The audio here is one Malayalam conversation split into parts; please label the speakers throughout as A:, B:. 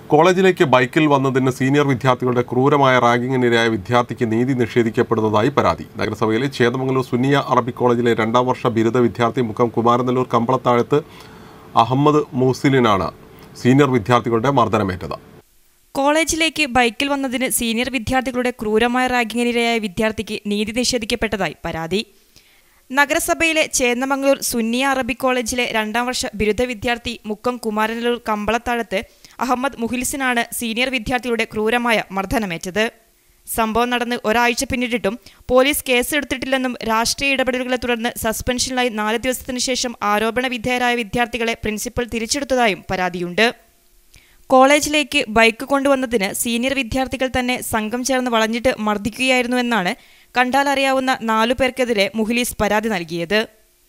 A: കോളേജിലേക്ക് ബൈക്കിൽ വന്നതിന് സീനിയർ വിദ്യാർത്ഥികളുടെ ക്രൂരമായ റാഗിങ്ങിനിരയായ വിദ്യാർത്ഥിക്ക് നീതി നിഷേധിക്കപ്പെടുന്നതായി പരാതി നഗരസഭയിലെ ചേതമംഗലൂർ സുന്നിയ അറബിക് കോളേജിലെ രണ്ടാം വർഷ ബിരുദ വിദ്യാർത്ഥി മുക്കം കുമാരനെല്ലൂർ കമ്പളത്താഴത്ത് അഹമ്മദ് മൂസിലിനാണ് സീനിയർ വിദ്യാർത്ഥികളുടെ മർദ്ദനമേറ്റത്
B: കോളേജിലേക്ക് ബൈക്കിൽ വന്നതിന് സീനിയർ വിദ്യാർത്ഥികളുടെ ക്രൂരമായ റാഗിങ്ങിനിരയായ വിദ്യാർത്ഥിക്ക് നീതി നിഷേധിക്കപ്പെട്ടതായി പരാതി നഗരസഭയിലെ ചേന്നമംഗലൂർ സുന്നിയ അറബിക് കോളേജിലെ രണ്ടാം വർഷ ബിരുദ വിദ്യാർത്ഥി മുക്കം കുമാരനല്ലൂർ കമ്പളത്താഴത്ത് അഹമ്മദ് മുഹിൽസിനാണ് സീനിയർ വിദ്യാർത്ഥിയുടെ ക്രൂരമായ മർദ്ദനമേറ്റത് സംഭവം നടന്ന് ഒരാഴ്ച പിന്നിട്ടിട്ടും പോലീസ് കേസെടുത്തിട്ടില്ലെന്നും രാഷ്ട്രീയ ഇടപെടലുകളെ തുടർന്ന് സസ്പെൻഷനിലായി നാല് ദിവസത്തിനു ശേഷം ആരോപണ വിധേയരായ വിദ്യാർത്ഥികളെ പ്രിൻസിപ്പൽ തിരിച്ചെടുത്തതായും പരാതിയുണ്ട് കോളേജിലേക്ക് ബൈക്ക് കൊണ്ടുവന്നതിന് സീനിയർ വിദ്യാർത്ഥികൾ തന്നെ സംഘം ചേർന്ന് വളഞ്ഞിട്ട് മർദ്ദിക്കുകയായിരുന്നുവെന്നാണ് കണ്ടാലറിയാവുന്ന നാലു പേർക്കെതിരെ മുഹ്ലീസ് പരാതി നൽകിയത്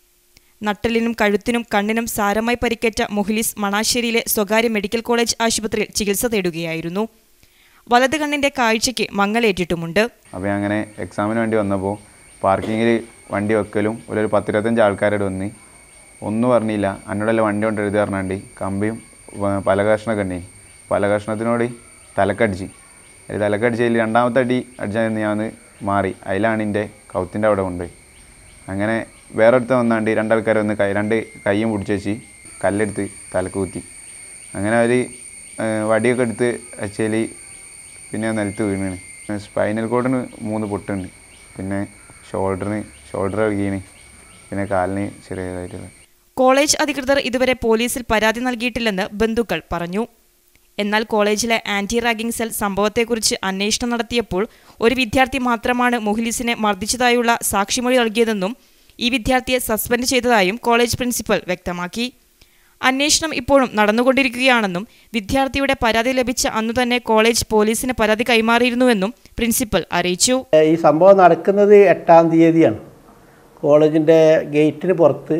B: നട്ടലിനും കഴുത്തിനും കണ്ണിനും സാരമായി പരിക്കേറ്റ മുഹ്ലീസ് മണാശ്ശേരിയിലെ സ്വകാര്യ മെഡിക്കൽ കോളേജ് ആശുപത്രിയിൽ ചികിത്സ തേടുകയായിരുന്നു വലത് കണ്ണിന്റെ കാഴ്ചയ്ക്ക് മങ്ങലേറ്റിട്ടുമുണ്ട്
C: അപ്പോൾ അങ്ങനെ എക്സാമിന് വേണ്ടി വന്നപ്പോൾ പാർക്കിങ്ങിൽ വണ്ടി വെക്കലും ഒരു പത്തിരുപത്തഞ്ച് ആൾക്കാരോട് വന്ന് ഒന്നും പറഞ്ഞില്ല എന്നോടല്ല വണ്ടി കൊണ്ട് എഴുതി പറഞ്ഞാണ്ട് കമ്പിയും വ- പലകഷ്ണമൊക്കെ ഉണ്ടേ പലകഷ്ണത്തിനോട് തലക്കടിച്ച് അതിൽ തലക്കടിച്ചതിൽ രണ്ടാമത്തെ അടി അടിച്ചാൽ ഞാൻ ഒന്ന് മാറി അതിലാണ് എൻ്റെ കൗത്തിൻ്റെ അവിടെ കൊണ്ടുപോയി അങ്ങനെ വേറെ അടുത്ത് വന്നാണ്ട് രണ്ടാൾക്കാർ വന്ന് കൈ രണ്ട് കൈയും പിടിച്ച് വെച്ച് കല്ലെടുത്ത് തലക്ക് കുത്തി അങ്ങനെ അവർ വടിയൊക്കെ എടുത്ത് വെച്ചാൽ പിന്നെ നിലത്ത് വീണാണ് സ്പൈനൽ കോഡിന് മൂന്ന് പൊട്ടുണ്ട് പിന്നെ ഷോൾഡറിന് ഷോൾഡർ ഇളകീന് പിന്നെ കാലിന് ചെറിയതായിട്ടുള്ള
B: കോളേജ് അധികൃതർ ഇതുവരെ പോലീസിൽ പരാതി നൽകിയിട്ടില്ലെന്ന് ബന്ധുക്കൾ പറഞ്ഞു എന്നാൽ കോളേജിലെ ആന്റി റാഗിംഗ് സെൽ സംഭവത്തെക്കുറിച്ച് അന്വേഷണം നടത്തിയപ്പോൾ ഒരു വിദ്യാർത്ഥി മാത്രമാണ് മുഹ്ലിസിനെ മർദ്ദിച്ചതായുള്ള സാക്ഷിമൊഴി നൽകിയതെന്നും ഈ വിദ്യാർത്ഥിയെ സസ്പെൻഡ് ചെയ്തതായും കോളേജ് പ്രിൻസിപ്പൽ വ്യക്തമാക്കി അന്വേഷണം ഇപ്പോഴും നടന്നുകൊണ്ടിരിക്കുകയാണെന്നും വിദ്യാർത്ഥിയുടെ പരാതി ലഭിച്ച അന്നു തന്നെ കോളേജ് പോലീസിന് പരാതി കൈമാറിയിരുന്നുവെന്നും പ്രിൻസിപ്പൽ അറിയിച്ചു
D: ഈ സംഭവം നടക്കുന്നത് എട്ടാം തീയതിയാണ് കോളേജിൻ്റെ ഗേറ്റിന് പുറത്ത്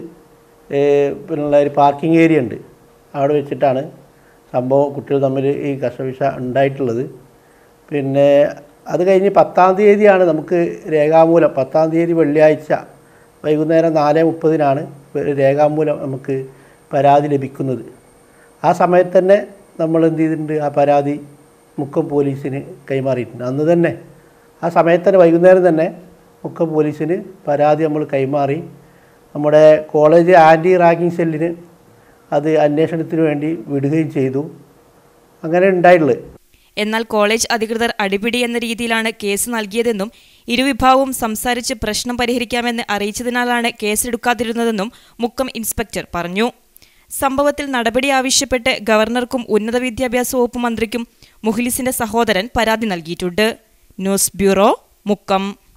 D: ഏഹ്, പിന്നുള്ള ഒരു പാർക്കിംഗ് ഏരിയ ഉണ്ട് അവിടെ വെച്ചിട്ടാണ് സംഭവം കുട്ടികൾ തമ്മിൽ ഈ കഷവിഷ ഉണ്ടായിട്ടുള്ളത് പിന്നെ അത് കഴിഞ്ഞ് പത്താം തീയതിയാണ് നമുക്ക് രേഖാമൂലം പത്താം തീയതി വെള്ളിയാഴ്ച വൈകുന്നേരം നാല് മുപ്പതിനാണ് രേഖാമൂലം നമുക്ക് പരാതി ലഭിക്കുന്നത് ആ സമയത്ത് തന്നെ നമ്മൾ എന്ത് ചെയ്തിട്ടുണ്ട് ആ പരാതി മുക്കം പോലീസിന് കൈമാറിയിട്ടുണ്ട് അന്ന് തന്നെ ആ സമയത്ത് തന്നെ വൈകുന്നേരം തന്നെ മുക്കം പോലീസിന് പരാതി നമ്മൾ കൈമാറി നമ്മുടെ കോളേജ് ആൻറ്റി റാഗിംഗ് സെല്ലിന് അത് അന്വേഷണത്തിന് വേണ്ടി വിടുകയും ചെയ്തു അങ്ങനെ ഉണ്ടായിട്ടുള്ളത്
B: എന്നാൽ കോളേജ് അധികൃതർ അടിപിടി എന്ന രീതിയിലാണ് കേസ് നൽകിയതെന്നും ഇരുവിഭാഗവും സംസാരിച്ച് പ്രശ്നം പരിഹരിക്കാമെന്ന് അറിയിച്ചതിനാലാണ് കേസെടുക്കാതിരുന്നതെന്നും മുക്കം ഇൻസ്പെക്ടർ പറഞ്ഞു സംഭവത്തിൽ നടപടി ആവശ്യപ്പെട്ട് ഗവർണർക്കും ഉന്നത വിദ്യാഭ്യാസ വകുപ്പ് മന്ത്രിക്കും മുഖ്ലിസിന്റെ സഹോദരൻ പരാതി നൽകിയിട്ടുണ്ട് ന്യൂസ് ബ്യൂറോ മുക്കം